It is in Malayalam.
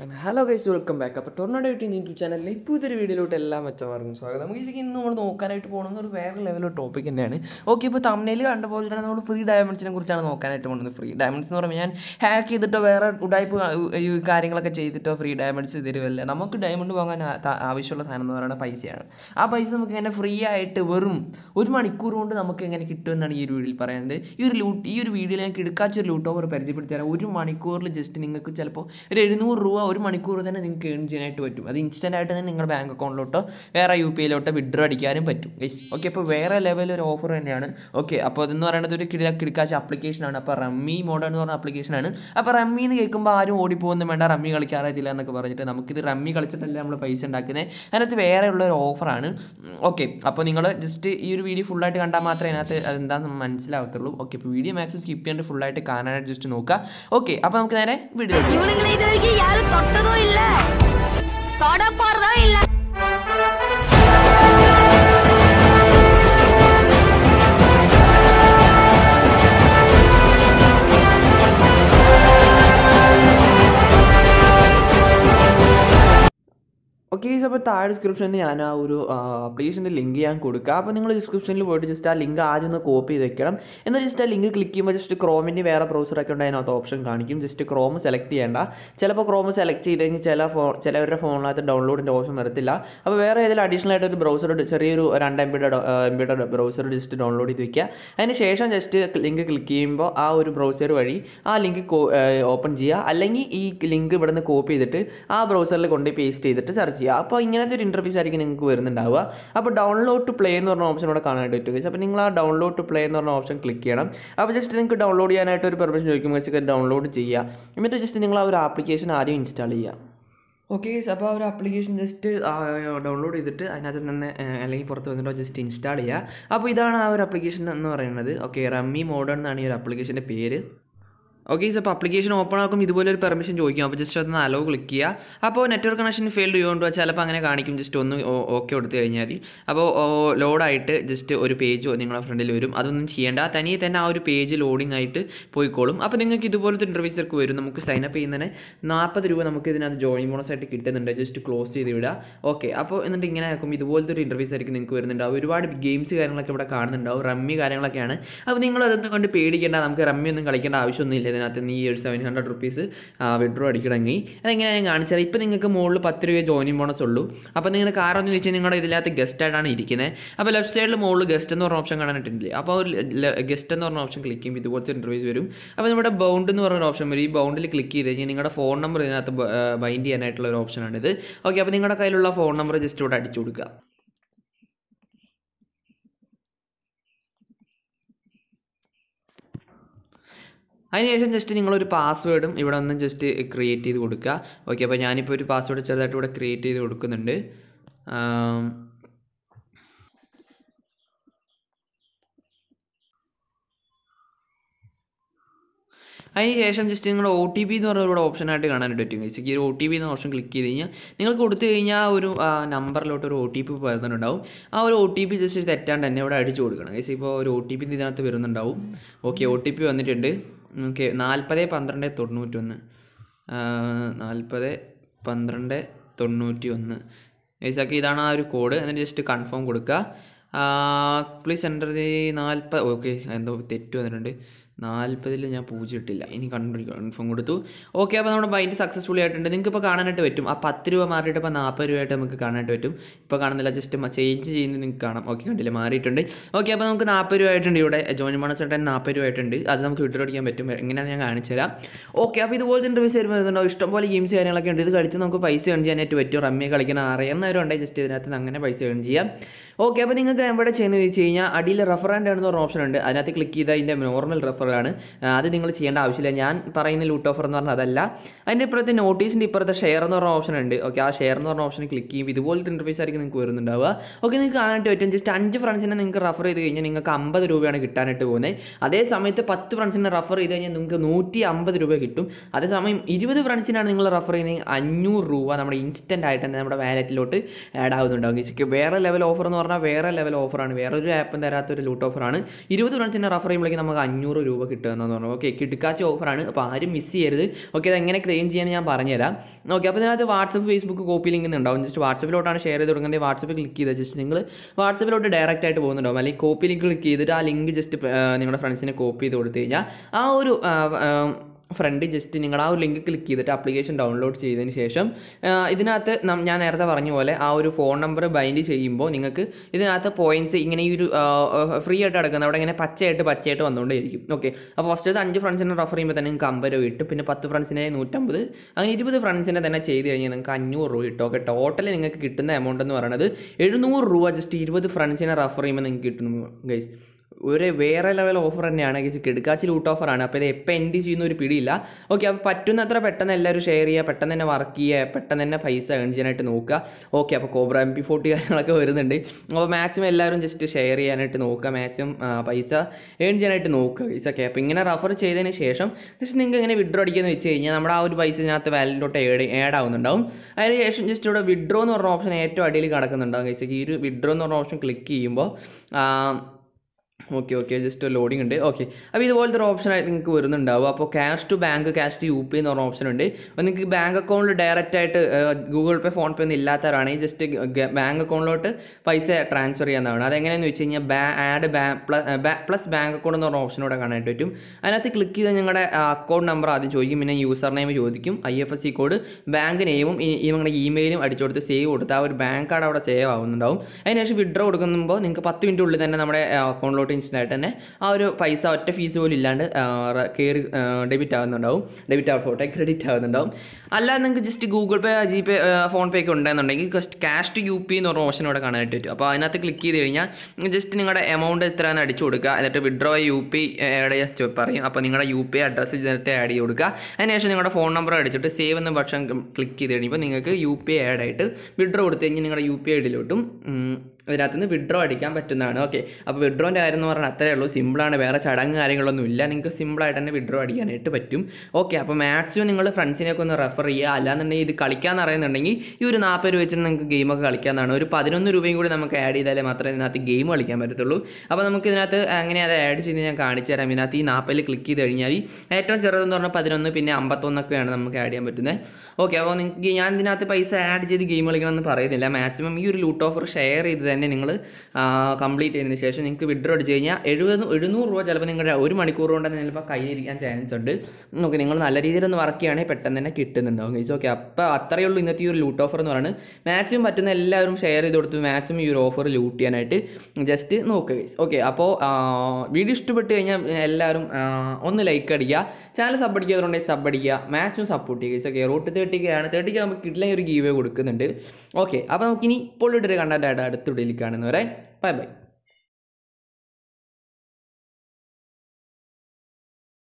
ഹലോ ഗൈസ് വെൽക്കം ബാക്ക് അപ്പോൾ ടൊർണോഡോ യൂട്യൂബ് യൂട്യൂബ് ചാനലിൽ ഇപ്പോൾ ഇതൊരു വീഡിയോയിലോട്ട് എല്ലാം മെച്ചമാർക്കും സ്വാഗതം നമുക്ക് ഇതിലേക്ക് ഇന്ന് നമ്മൾ നോക്കാനായിട്ട് പോകുന്നത് ഒരു വേറെ ലെവൽ ടോപ്പിക് തന്നെയാണ് ഓക്കെ ഇപ്പോൾ തമിഴിൽ കണ്ട പോലെ തന്നെ നമ്മൾ ഫ്രീ ഡയമണ്ട്സിനെ കുറിച്ചാണ് നോക്കാനായിട്ട് പോകുന്നത് ഫ്രീ ഡയമണ്ട്സ് എന്ന് പറയുമ്പോൾ ഞാൻ ഹാക്ക് ചെയ്തിട്ടോ വേറെ ഉടായ്പ ഈ കാര്യങ്ങളൊക്കെ ചെയ്തിട്ടോ ഫ്രീ ഡയമണ്ട്സ് തരുമല്ല നമുക്ക് ഡയമണ്ട് വാങ്ങാൻ ആ- ത- ആവശ്യമുള്ള സാധനം എന്ന് പറയുന്നത് പൈസയാണ് ആ പൈസ നമുക്ക് ഇങ്ങനെ ഫ്രീ ആയിട്ട് വെറും ഒരു മണിക്കൂർ കൊണ്ട് നമുക്ക് എങ്ങനെ കിട്ടുമെന്നാണ് ഈ ഒരു വീഡിയോയിൽ പറയുന്നത് ഈ ഒരു ലൂട്ട് ഈ ഒരു വീഡിയോയിൽ ഞാൻ കിടക്കാച്ചൊരു ലൂട്ട് ഓവർ പരിചയപ്പെടുത്തി തരാം ഒരു മണിക്കൂറിൽ ജസ്റ്റ് നിങ്ങൾക്ക് ചിലപ്പോൾ ഒരു എഴുന്നൂറ് രൂപ ഒരു മണിക്കൂർ തന്നെ നിങ്ങൾക്ക് ഏൺ ചെയ്യാനായിട്ട് പറ്റും അത് ഇൻസ്റ്റൻ്റ് ആയിട്ട് തന്നെ നിങ്ങളുടെ ബാങ്ക് അക്കൗണ്ടിലോട്ടോ വേറെ യു പി ഐയിലോട്ടോ വിഡ്രോ അടിക്കാനും പറ്റും ഗൈസ് ഓക്കെ അപ്പോൾ വേറെ ലെവൽ ഒരു ഓഫർ തന്നെയാണ് ഓക്കെ അപ്പോൾ അതെന്ന് പറയുന്നത് ഒരു കിട കിടക്കാച്ച ആപ്ലിക്കേഷനാണ് അപ്പോൾ റമ്മി മോഡ് എന്ന് പറഞ്ഞ ആപ്ലിക്കേഷനാണ് അപ്പോൾ റമ്മി എന്ന് കേൾക്കുമ്പോൾ ആരും ഓടിപ്പോകുന്നു വേണ്ട റമ്മി കളിക്കാറായിട്ടില്ല എന്നൊക്കെ പറഞ്ഞിട്ട് നമുക്കിത് റമ്മി കളിച്ചിട്ടല്ല നമ്മൾ പൈസ ഉണ്ടാക്കുന്നത് അതിനകത്ത് വേറെ ഉള്ള ഒരു ഓഫറാണ് ഓക്കെ അപ്പോൾ നിങ്ങൾ ജസ്റ്റ് ഈ ഒരു വീഡിയോ ഫുള്ളായിട്ട് കണ്ടാൽ മാത്രമേ അതിനകത്ത് അതെന്താണെന്ന് മനസ്സിലാവത്തുള്ളൂ ഓക്കെ ഇപ്പോൾ വീഡിയോ മാക്സിമം സ്കിപ്പ് ചെയ്യാണ്ട് ഫുള്ളായിട്ട് കാണാനായിട്ട് ജസ്റ്റ് നോക്കുക ഓക്കെ അപ്പോൾ നമുക്ക് നേരെ വീഡിയോ இவனுங்களை இது வரைக்கும் யாரும் தொட்டதும் இல்ல தொட போறதும் இல்ல ഓക്കെ ഗൈസ് അപ്പോൾ താഴെ ഡിസ്ക്രിപ്ഷനിൽ ഞാൻ ആ ഒരു അപ്ലിക്കേഷൻ്റെ ലിങ്ക് ഞാൻ കൊടുക്കുക അപ്പോൾ നിങ്ങൾ ഡിസ്ക്രിപ്ഷനിൽ പോയിട്ട് ജസ്റ്റ് ആ ലിങ്ക് ആദ്യം ഒന്ന് കോപ്പി ചെയ്ത് വെക്കണം എന്നിട്ട് ജസ്റ്റ് ആ ലിങ്ക് ക്ലിക്ക് ചെയ്യുമ്പോൾ ജസ്റ്റ് ക്രോമിൻ്റെ വേറെ ബ്രൗസറൊക്കെ ഉണ്ട് അതിനകത്ത് ഓപ്ഷൻ കാണിക്കും ജസ്റ്റ് ക്രോം സെലക്ട് ചെയ്യേണ്ട ചിലപ്പോൾ ക്രോം സെലക്ട് ചെയ്ത് കഴിഞ്ഞാൽ ചില ഫോൺ ചിലവരുടെ ഫോണിനകത്ത് ഡൗൺലോഡിൻ്റെ ഓപ്ഷൻ വരത്തില്ല അപ്പോൾ വേറെ ഏതെങ്കിലും അഡീഷണൽ ആയിട്ട് ഒരു ബ്രൗസർ ചെറിയൊരു രണ്ട് എം ബിയുടെ എം ബിയുടെ ബ്രൗസർ ജസ്റ്റ് ഡൗൺലോഡ് ചെയ്ത് വെക്കുക അതിന് ശേഷം ജസ്റ്റ് ലിങ്ക് ക്ലിക്ക് ചെയ്യുമ്പോൾ ആ ഒരു ബ്രൗസർ വഴി ആ ലിങ്ക് ഓപ്പൺ ചെയ്യുക അല്ലെങ്കിൽ ഈ ലിങ്ക് ഇവിടെ നിന്ന് കോപ്പി ചെയ്തിട്ട് ആ ബ്രൗസറിൽ കൊണ്ട് പേസ്റ്റ് ചെയ്തിട്ട് സെർച്ച് ചെയ്യുക അപ്പോൾ ഇങ്ങനത്തെ ഒരു ഇൻ്റർഫീസ് ആയിരിക്കും നിങ്ങൾക്ക് വരുന്നുണ്ടാവുക അപ്പോൾ ഡൗൺലോഡ് ടു പ്ലേ എന്ന് പറഞ്ഞ ഓപ്ഷൻ ഇവിടെ കാണാനായിട്ട് പറ്റും guys. അപ്പോൾ നിങ്ങൾ ആ ഡൗൺലോഡ് ടു പ്ലേ എന്ന് പറഞ്ഞ ഓപ്ഷൻ ക്ലിക്ക് ചെയ്യണം അപ്പോൾ ജസ്റ്റ് നിങ്ങൾക്ക് ഡൗൺലോഡ് ചെയ്യാനായിട്ട് ഒരു പെർമിഷൻ ചോദിക്കുമ്പോൾ വെച്ച് ഡൗൺലോഡ് ചെയ്യുക എന്നിട്ട് ജസ്റ്റ് നിങ്ങൾ ആ ഒരു ആപ്ലിക്കേഷൻ ആദ്യം ഇൻസ്റ്റാൾ ചെയ്യുക ഓക്കെ ഗൈസ് അപ്പോൾ ആ ഒരു ആപ്ലിക്കേഷൻ ജസ്റ്റ് ഡൗൺലോഡ് ചെയ്തിട്ട് അതിനകത്ത് തന്നെ ഏഹ്, അല്ലെങ്കിൽ പുറത്ത് വന്നിട്ടോ ജസ്റ്റ് ഇൻസ്റ്റാൾ ചെയ്യുക അപ്പോൾ ഇതാണ് ആ ഒരു ആപ്ലിക്കേഷൻ എന്ന് പറയുന്നത് ഓക്കെ റമ്മി മോഡേൺ എന്നാണ് ഈ ഒരു ആപ്ലിക്കേഷൻ്റെ പേര് ഓക്കെ അപ്പോൾ ആപ്ലിക്കേഷൻ ഓപ്പൺ ആക്കും ഇതുപോലെ ഒരു പെർമിഷൻ ചോദിക്കും അപ്പോൾ ജസ്റ്റ് ഒന്ന് അലോ ക്ലിക്ക് ചെയ്യുക അപ്പോൾ നെറ്റ്വർക്ക് കണക്ഷൻ ഫെയിൽഡ് ചെയ്യുകൊണ്ട് ചിലപ്പോൾ അങ്ങനെ കാണിക്കും ജസ്റ്റ് ഒന്ന് ഓക്കെ കൊടുത്തു കഴിഞ്ഞാൽ അപ്പോൾ ലോഡായിട്ട് ജസ്റ്റ് ഒരു പേജ് നിങ്ങളുടെ ഫ്രണ്ടിൽ വരും അതൊന്നും ചെയ്യേണ്ട തനിയെ തന്നെ ആ ഒരു പേജ് ലോഡിംഗ് ആയിട്ട് പോയിക്കോളും അപ്പോൾ നിങ്ങൾക്ക് ഇതുപോലത്തെ ഇൻ്റർവ്യൂസ് ഒക്കെ വരും നമുക്ക് സൈൻ അപ്പ് ചെയ്യുന്നതിന് നാൽപ്പത് രൂപ നമുക്ക് ഇതിനകത്ത് ജോയിൻ ബോണസ് ആയിട്ട് കിട്ടുന്നുണ്ട് ജസ്റ്റ് ക്ലോസ് ചെയ്ത് വിടുക ഓക്കെ അപ്പോൾ എന്നിട്ട് ഇങ്ങനെ ആക്കും ഇതുപോലത്തെ ഒരു ഇൻ്റർവ്യൂസ് ആയിരിക്കും നിങ്ങൾക്ക് വരുന്നുണ്ടാവും ഒരുപാട് ഗെയിംസ് കാര്യങ്ങളൊക്കെ ഇവിടെ കാണുന്നുണ്ടാവും റമ്മി കാര്യങ്ങളൊക്കെയാണ് അപ്പോൾ നിങ്ങൾ അതൊന്നും കൊണ്ട് പേടിക്കേണ്ട നമുക്ക് റമ്മി ഒന്നും കളിക്കേണ്ട ആവശ്യമൊന്നുമില്ല ഇതിനകത്ത് നീ ഒരു സെവൻ ഹൺഡ്രഡ് റുപ്പീസ് വിഡ്രോ അടിക്കണമെങ്കിൽ അതെങ്ങനെ ഞാൻ കാണിച്ചാൽ ഇപ്പോൾ നിങ്ങൾക്ക് മുകളിൽ പത്ത് രൂപ ജോയിനിങ് ബോണസ് ഉള്ളൂ അപ്പോൾ നിങ്ങളുടെ കാർ എന്ന് വെച്ചാൽ നിങ്ങളുടെ ഇതിനകത്ത് ഗസ്റ്റ് ആയിട്ടാണ് ഇരിക്കുന്നത് അപ്പോൾ ലെഫ്റ്റ് സൈഡിൽ മുകളിൽ ഗസ്റ്റ് എന്ന് പറഞ്ഞ ഓപ്ഷൻ കാണാനായിട്ടില്ലേ അപ്പോൾ ഒരു ഗസ്റ്റ് എന്ന് പറഞ്ഞ ഓപ്ഷൻ ക്ലിക്ക് ചെയ്യുമ്പോൾ ഇതുപോലത്തെ ഇൻ്റർവ്യൂസ് വരും അപ്പോൾ നമ്മുടെ ബൗണ്ട് എന്ന് പറഞ്ഞ ഓപ്ഷൻ വരും ഈ ബൗണ്ടിൽ ക്ലിക്ക് ചെയ്ത് കഴിഞ്ഞാൽ നിങ്ങളുടെ ഫോൺ നമ്പർ ഇതിനകത്ത് ബൈൻഡ് ചെയ്യാനായിട്ടുള്ള ഒരു ഓപ്ഷനാണിത് ഓക്കെ അപ്പോൾ നിങ്ങളുടെ കയ്യിലുള്ള ഫോൺ നമ്പർ ജസ്റ്റ് ഇവിടെ അടിച്ചു കൊടുക്കുക അതിനുശേഷം ജസ്റ്റ് നിങ്ങളൊരു പാസ്വേഡും ഇവിടെ ഒന്ന് ജസ്റ്റ് ക്രിയേറ്റ് ചെയ്ത് കൊടുക്കുക ഓക്കെ അപ്പോൾ ഞാനിപ്പോൾ ഒരു പാസ്വേഡ് ചെറുതായിട്ട് ഇവിടെ ക്രിയേറ്റ് ചെയ്ത് കൊടുക്കുന്നുണ്ട് ആം, അതിനുശേഷം ജസ്റ്റ് നിങ്ങൾ ഒ ടി പി എന്ന് പറഞ്ഞ ഇവിടെ ഓപ്ഷനായിട്ട് കാണാനായിട്ട് പറ്റും ഗൈസ് ഈ ഒരു ഒ ടി പി എന്ന ഓപ്ഷൻ ക്ലിക്ക് ചെയ്ത് കഴിഞ്ഞാൽ നിങ്ങൾ കൊടുത്തു കഴിഞ്ഞാൽ ആ ഒരു നമ്പറിലോട്ട് ഒരു ഒ ടി പി വരുന്നുണ്ടാവും ആ ഒരു ഒ ടി പി ജസ്റ്റ് തെറ്റാണ്ട് തന്നെ ഇവിടെ അടിച്ചു കൊടുക്കണം ഗൈസ് ഇപ്പോൾ ഒരു ഒ ടി പി ഇതിനകത്ത് വരുന്നുണ്ടാവും ഓക്കെ ഒ ടി പി വന്നിട്ടുണ്ട് ഓക്കെ നാൽപ്പത് പന്ത്രണ്ട് തൊണ്ണൂറ്റൊന്ന് നാൽപ്പത് പന്ത്രണ്ട് തൊണ്ണൂറ്റി ഒന്ന് ഗൈസ് ഓക്കെ ഇതാണ് ആ ഒരു കോഡ് എന്നിട്ട് ജസ്റ്റ് കൺഫേം കൊടുക്കുക പ്ലീസ് എൻ്റർ ദി നാൽപ്പത് ഓക്കെ എന്തോ തെറ്റ് വന്നിട്ടുണ്ട് നാൽപ്പതിൽ ഞാൻ പൂജ്യം ഇട്ടില്ല ഇനി കണ്ടു കൺഫേം കൊടുത്തു ഓക്കെ അപ്പോൾ നമ്മുടെ ബൈൻഡ് സക്സസ്ഫുള്ളി ആയിട്ടുണ്ട് നിങ്ങൾക്ക് ഇപ്പോൾ കാണാനായിട്ട് പറ്റും ആ പത്ത് രൂപ മാറിയിട്ട് ഇപ്പോൾ നാൽപ്പത് രൂപയായിട്ട് നമുക്ക് കാണാനായിട്ട് പറ്റും ഇപ്പോൾ കാണുന്നില്ല ജസ്റ്റ് ചേഞ്ച് ചെയ്യുന്നത് നിങ്ങൾക്ക് കാണാം ഓക്കെ കണ്ടില്ല മാറിയിട്ടുണ്ട് ഓക്കെ അപ്പോൾ നമുക്ക് നാൽപ്പത് രൂപ ആയിട്ടുണ്ട് ഇവിടെ ജോയിൻ ബോണസ് ആയിട്ട് നാൽപ്പത് രൂപ ആയിട്ടുണ്ട് അത് നമുക്ക് വിഡ്രോ അടിക്കാൻ പറ്റും എങ്ങനെയാണെന്ന് ഞാൻ കാണിച്ചു തരാം ഓക്കെ അപ്പോൾ ഇതുപോലത്തെ ഇൻ്റർവ്യൂസ് വരുന്നുണ്ടോ ഇഷ്ടംപോലെ ഗെയിംസ് കാര്യങ്ങളൊക്കെ ഉണ്ട് ഇത് കളിച്ച് നമുക്ക് പൈസ ഏൺ ചെയ്യാനായിട്ട് പറ്റും റമ്മി കളിക്കുന്ന അറിയുന്നവരുണ്ടെങ്കിൽ ജസ്റ്റ് ഇതിനകത്ത് നിന്ന് അങ്ങനെ പൈസ ഏൺ ചെയ്യാം ഓക്കെ അപ്പോൾ നിങ്ങൾക്ക് എവിടെ ചെയ്യുന്നത് വെച്ച് കഴിഞ്ഞാൽ അടിയിൽ റെഫറൻ്റ് ആണെന്ന് പറഞ്ഞ ഓപ്ഷൻ ഉണ്ട് അതിനകത്ത് ക്ലിക്ക് ചെയ്താൽ അതിൻ്റെ നോർമൽ റെഫറലാണ് അത് നിങ്ങൾ ചെയ്യേണ്ട ആവശ്യമില്ല ഞാൻ പറയുന്ന ലൂട്ട് ഓഫർ എന്ന് പറഞ്ഞാൽ അതല്ല അതിൻ്റെ ഇപ്പുറത്തെ നോട്ടീസിൻ്റെ ഇപ്പുറത്തെ ഷെയർ എന്ന് പറഞ്ഞ ഓപ്ഷൻ ഉണ്ട് ഓക്കെ ആ ഷെയർ എന്ന് പറഞ്ഞ ഓപ്ഷൻ ക്ലിക്ക് ചെയ്യുമ്പോൾ ഇതുപോലത്തെ ഇൻ്റർഫേസ് ആയിരിക്കും നിങ്ങൾക്ക് വരുന്നുണ്ടാവുക ഓക്കെ നിങ്ങൾക്ക് കാണാനായിട്ട് പറ്റും ജസ്റ്റ് അഞ്ച് ഫ്രണ്ട്സിനെ നിങ്ങൾക്ക് റെഫർ ചെയ്ത് കഴിഞ്ഞാൽ നിങ്ങൾക്ക് അമ്പത് രൂപയാണ് കിട്ടാനായിട്ട് പോകുന്നത് അതേ സമയത്ത് പത്ത് ഫ്രണ്ട്സിനെ റെഫർ ചെയ്ത് കഴിഞ്ഞാൽ നിങ്ങൾക്ക് നൂറ്റി അമ്പത് രൂപ കിട്ടും അതേസമയം ഇരുപത് ഫ്രണ്ട്സിനാണ് നിങ്ങൾ റെഫർ ചെയ്യുന്നത് അഞ്ഞൂറ് രൂപ നമ്മുടെ ഇൻസ്റ്റൻ്റ് ആയിട്ട് തന്നെ നമ്മുടെ വാലറ്റിലോട്ട് ആഡ് ആവുന്നുണ്ടാവും ഗീസിക്ക് വേറെ ലെവൽ ഓഫർ എന്ന് പറഞ്ഞാൽ വേറെ ലെവൽ ഓഫറാണ് വേറെ ഒരു ആപ്പും തരാത്ത ഒരു ലൂട്ട് ഓഫറാണ് ഇരുപത് ഫ്രണ്ട്സിനെ റെഫർ ചെയ്യുമ്പോഴേക്കും നമുക്ക് അഞ്ഞൂറ് രൂപ രൂപ കിട്ടുമെന്ന് പറഞ്ഞു ഓക്കെ കിടക്കാച്ച ഓഫറാണ് അപ്പോൾ ആരും മിസ് ചെയ്യരുത് ഓക്കെ അത് എങ്ങനെ ക്ലെയിം ചെയ്യാൻ ഞാൻ പറഞ്ഞുതരാം ഓക്കെ അപ്പോൾ ഇതിനകത്ത് വാട്സപ്പ് ഫേസ്ബുക്ക് കോപ്പി ലിങ്ക് ഉണ്ടാവും ജസ്റ്റ് വാട്സപ്പിലോട്ടാണ് ഷെയർ ചെയ്ത് കൊടുക്കുന്നത് വാട്സപ്പിൽ ക്ലിക്ക് ചെയ്താൽ ജസ്റ്റ് നിങ്ങൾ വാട്സപ്പിലോട്ട് ഡയറക്റ്റ് ആയിട്ട് പോകുന്നുണ്ടാവും അല്ലെങ്കിൽ കോപ്പി ലിങ്ക് ക്ലിക്ക് ചെയ്തിട്ട് ആ ലിങ്ക് ജസ്റ്റ് നിങ്ങളുടെ ഫ്രണ്ട്സിനെ കോപ്പി ചെയ്ത് കൊടുത്തു കഴിഞ്ഞാൽ ആ ഒരു ആ, ആ, ഫ്രണ്ട് ജസ്റ്റ് നിങ്ങൾ ആ ഒരു ലിങ്ക് ക്ലിക്ക് ചെയ്തിട്ട് ആപ്ലിക്കേഷൻ ഡൗൺലോഡ് ചെയ്തതിന് ശേഷം ആ, ഇതിനകത്ത് നം- ഞാൻ നേരത്തെ പറഞ്ഞ പോലെ ആ ഒരു ഫോൺ നമ്പർ ബൈൻഡ് ചെയ്യുമ്പോൾ നിങ്ങൾക്ക് ഇതിനകത്ത് പോയിന്റ്സ് ഇങ്ങനെ ഈ ഒരു ഫ്രീ ആയിട്ട് കിടക്കുന്ന അവിടെ ഇങ്ങനെ പച്ചയായിട്ട് പച്ചയായിട്ട് വന്നുകൊണ്ടേയിരിക്കും ഓക്കെ അപ്പോൾ ഫസ്റ്റ് അഞ്ച് ഫ്രണ്ട്സിനെ റെഫർ ചെയ്യുമ്പോൾ തന്നെ നിങ്ങൾക്ക് അമ്പത് രൂപ കിട്ടും പിന്നെ പത്ത് ഫ്രണ്ട്സിനെ നൂറ്റമ്പത് അങ്ങനെ ഇരുപത് ഫ്രണ്ട്സിനെ തന്നെ ചെയ്ത് കഴിഞ്ഞാൽ നിങ്ങൾക്ക് അഞ്ഞൂറ് രൂപ കിട്ടും ഓക്കെ ടോട്ടൽ നിങ്ങൾക്ക് കിട്ടുന്ന എമൗണ്ട് എന്ന് പറയുന്നത് എഴുന്നൂറ് രൂപ ജസ്റ്റ് ഇരുപത് ഫ്രണ്ട്സിനെ റെഫർ ചെയ്യുമ്പോൾ നിങ്ങൾക്ക് കിട്ടുന്നു ഗൈസ് ഒരു വേറെ ലെവൽ ഓഫർ തന്നെയാണ് ഗൈസ് കിടക്കാച്ചി ലൂട്ട് ഓഫറാണ് അപ്പോൾ ഇത് എപ്പോൾ എൻഡ് ചെയ്യുന്ന ഒരു പിടിയില്ല ഓക്കെ അപ്പോൾ പറ്റുന്നത്ര പെട്ടെന്ന് എല്ലാവരും ഷെയർ ചെയ്യുക പെട്ടെന്ന് തന്നെ വർക്ക് ചെയ്യുക പെട്ടെന്ന് തന്നെ പൈസ ഏൺ ചെയ്യാനായിട്ട് നോക്കുക ഓക്കെ അപ്പോൾ കോബ്ര എം പി ഫോർട്ടി കാര്യങ്ങളൊക്കെ വരുന്നുണ്ട് അപ്പോൾ മാക്സിമം എല്ലാവരും ജസ്റ്റ് ഷെയർ ചെയ്യാനായിട്ട് നോക്കുക മാക്സിമം പൈസ ഏൺ ചെയ്യാനായിട്ട് നോക്കുക ഗൈസ് ഓക്കെ അപ്പോൾ ഇങ്ങനെ റെഫർ ചെയ്തതിന് ശേഷം ജസ്റ്റ് നിങ്ങൾക്ക് ഇങ്ങനെ വിഡ്രോ അടിക്കാന്ന് വെച്ച് കഴിഞ്ഞാൽ നമ്മുടെ ആ ഒരു പൈസ ഇതിനകത്ത് വാലിലോട്ട് ഏഡ് ആഡ് ആവുന്നുണ്ടാവും അതിന് ശേഷം ജസ്റ്റ് ഇവിടെ വിഡ്രോ എന്ന് പറഞ്ഞ ഓപ്ഷൻ ഏറ്റവും അടിയിൽ കിടക്കുന്നുണ്ടാവും ഗൈസ് ഈ ഒരു വിഡ്രോ എന്ന് പറഞ്ഞ ഓപ്ഷൻ ക്ലിക്ക് ചെയ്യുമ്പോൾ ഓക്കെ ഓക്കെ ജസ്റ്റ് ലോഡിംഗ് ഉണ്ട് ഓക്കെ അപ്പോൾ ഇതുപോലത്തെ ഒരു ഓപ്ഷൻ നിങ്ങൾക്ക് വരുന്നുണ്ടാവും അപ്പോൾ cash to bank cash to U P എന്ന് പറഞ്ഞ ഓപ്ഷൻ ഉണ്ട് അപ്പോൾ നിങ്ങൾക്ക് ബാങ്ക് അക്കൗണ്ടിൽ ഡയറക്റ്റ് ആയിട്ട് ഗൂഗിൾ പേ ഫോൺ പേ ഒന്നും ഇല്ലാത്തവരാണെങ്കിൽ ജസ്റ്റ് ബാങ്ക് അക്കൗണ്ടിലോട്ട് പൈസ ട്രാൻസ്ഫർ ചെയ്യാവുന്നതാണ് അതെങ്ങനെയാണെന്ന് വെച്ച് കഴിഞ്ഞാൽ ബാ ആഡ് പ്ലസ് ബാങ്ക് അക്കൗണ്ട് എന്ന് പറഞ്ഞ ഓപ്ഷൻ ഇവിടെ കാണാനായിട്ട് പറ്റും അതിനകത്ത് ക്ലിക്ക് ചെയ്താൽ നിങ്ങളുടെ അക്കൗണ്ട് നമ്പർ ആദ്യം ചോദിക്കും പിന്നെ യൂസർ നെയിം ചോദിക്കും I F S C code bank നെയിമും ഈ നിങ്ങളുടെ ഇമെയിലും അടിച്ചു കൊടുത്ത് സേവ് കൊടുത്ത് ആ ഒരു ബാങ്ക് കാർഡ് അവിടെ സേവ് ആവുന്നുണ്ടാവും അതിനുശേഷം വിഡ്രോ കൊടുക്കുമ്പോൾ നിങ്ങൾക്ക് പത്ത് മിനിറ്റ് ഉള്ളിൽ തന്നെ നമ്മുടെ അക്കൗണ്ടിലോട്ട് ഇൻസ്റ്റൻ്റ് ആയിട്ട് തന്നെ ആ ഒരു പൈസ ഒറ്റ ഫീസ് പോലും ഇല്ലാണ്ട് കയറി ഡെബിറ്റ് ആവുന്നുണ്ടാവും ഡെബിറ്റ് ആവട്ടെ ക്രെഡിറ്റ് ആവുന്നുണ്ടാവും അല്ലാതെ നിങ്ങൾക്ക് just Google Pay G Pay PhonePe ഒക്കെ ഉണ്ടെന്നുണ്ടെങ്കിൽ just cash to U P എന്ന് പറഞ്ഞ ഓപ്ഷൻ ഇവിടെ കാണാനായിട്ട് പറ്റും അപ്പോൾ അതിനകത്ത് ക്ലിക്ക് ചെയ്ത് കഴിഞ്ഞാൽ ജസ്റ്റ് നിങ്ങളുടെ എമൗണ്ട് എത്രയാണെന്ന് അടിച്ചു കൊടുക്കുക എന്നിട്ട് വിഡ്രോ യു പി ആഡ് പറയും അപ്പോൾ നിങ്ങളുടെ യു പി അഡ്രസ്സ് ഇതിനകത്ത് ആഡ് ചെയ്ത് കൊടുക്കുക അതിനുശേഷം നിങ്ങളുടെ ഫോൺ നമ്പർ അടിച്ചിട്ട് സേവ് എന്ന പക്ഷം ക്ലിക്ക് ചെയ്ത് കഴിയുമ്പോൾ നിങ്ങൾക്ക് യു പി ആഡ് ആയിട്ട് വിഡ്രോ കൊടുത്തു കഴിഞ്ഞാൽ നിങ്ങളുടെ യു പി ഐഡിയിലോട്ടും ഇതിനകത്ത് നിന്ന് വിഡ്രോ അടിക്കാൻ പറ്റുന്നതാണ് ഓക്കെ അപ്പോൾ വിഡ്രോൻ്റെ കാര്യം എന്ന് പറഞ്ഞാൽ അത്രയേ ഉള്ളൂ സിമ്പിളാണ് വേറെ ചടങ്ങ് കാര്യങ്ങളൊന്നും ഇല്ല നിങ്ങൾക്ക് സിമ്പിളായിട്ട് തന്നെ വിഡ്രോ അടിക്കാനായിട്ട് പറ്റും ഓക്കെ അപ്പോൾ മാക്സിമം നിങ്ങൾ ഫ്രണ്ട്സിനെയൊക്കെ ഒന്ന് റെഫർ ചെയ്യുക അല്ലാന്നുണ്ടെങ്കിൽ ഇത് കളിക്കാൻ അറിയുന്നുണ്ടെങ്കിൽ ഈ ഒരു നാൽപ്പത് രൂപ വെച്ചിട്ട് നിങ്ങൾക്ക് ഗെയിമൊക്കെ കളിക്കാവുന്നതാണ് ഒരു പതിനൊന്ന് രൂപയും കൂടി നമുക്ക് ആഡ് ചെയ്താലേ മാത്രമേ ഇതിനകത്ത് ഗെയിം കളിക്കാൻ പറ്റത്തുള്ളൂ അപ്പോൾ നമുക്ക് ഇതിനകത്ത് അങ്ങനെ അത് ആഡ് ചെയ്ത് ഞാൻ കാണിച്ചു തരാം ഇതിനകത്ത് ഈ നാൽപ്പതിൽ ക്ലിക്ക് ചെയ്ത് കഴിഞ്ഞാൽ ഏറ്റവും ചെറുതെന്ന് പറഞ്ഞാൽ പതിനൊന്ന് പിന്നെ അമ്പത്തൊന്നൊക്കെയാണ് നമുക്ക് ആഡ് ചെയ്യാൻ പറ്റുന്നത് ഓക്കെ അപ്പോൾ നിങ്ങൾക്ക് ഞാൻ ഇതിനകത്ത് പൈസ ആഡ് ചെയ്ത് ഗെയിം കളിക്കണമെന്ന് പറയുന്നില്ല മാക്സിമം ഈ ഒരു ലൂട്ട് ഓഫർ ഷെയർ ചെയ്ത് തന്നെ നിങ്ങൾ കംപ്ലീറ്റ് ചെയ്തതിന് ശേഷം നിങ്ങൾക്ക് വിഡ്രോ അടിച്ച് കഴിഞ്ഞാൽ എഴുപത് എഴുന്നൂറ് രൂപ ചിലപ്പോൾ നിങ്ങളുടെ ഒരു മണിക്കൂർ കൊണ്ട് തന്നെ ചിലപ്പോൾ കയ്യിലിരിക്കാൻ ചാൻസ് ഉണ്ട് ഓക്കെ നിങ്ങൾ നല്ല രീതിയിലൊന്ന് വർക്ക് ചെയ്യുകയാണെങ്കിൽ പെട്ടെന്ന് തന്നെ കിട്ടുന്നുണ്ടാവും ഗൈസ് ഓക്കെ അപ്പോൾ അത്രയേ ഉള്ളൂ ഇന്നത്തെ ഈ ഒരു ലൂട്ട് ഓഫർ എന്ന് പറയുന്നത് മാക്സിമം പറ്റുന്ന എല്ലാവരും ഷെയർ ചെയ്ത് കൊടുത്ത് മാക്സിമം ഈ ഒരു ഓഫർ ലൂട്ട് ചെയ്യാനായിട്ട് ജസ്റ്റ് നോക്കുക ഗൈസ് ഓക്കെ അപ്പോൾ വീഡിയോ ഇഷ്ടപ്പെട്ട് കഴിഞ്ഞാൽ എല്ലാവരും ആ, ഒന്ന് ലൈക്ക് അടിക്കുക ചാനൽ സബ് അടിക്കാതുണ്ടെങ്കിൽ സബ് അടിക്കുക മാക്സിമം സപ്പോർട്ട് ചെയ്യുക ഗൈസ് ഓക്കെ റൂട്ട് തേർട്ടിക്കാണ് തേർട്ടിക്ക് നമുക്ക് കിട്ടില്ലെങ്കിൽ ഒരു ഗീവേ കൊടുക്കുന്നുണ്ട് ഓക്കെ അപ്പോൾ നമുക്കിനി ഇപ്പോൾ ഇട്ടൊരു കണ്ടൻറ്റായിട്ട് അടുത്ത വീഡിയോയിൽ കാണുന്നവരെ ബൈ ബൈ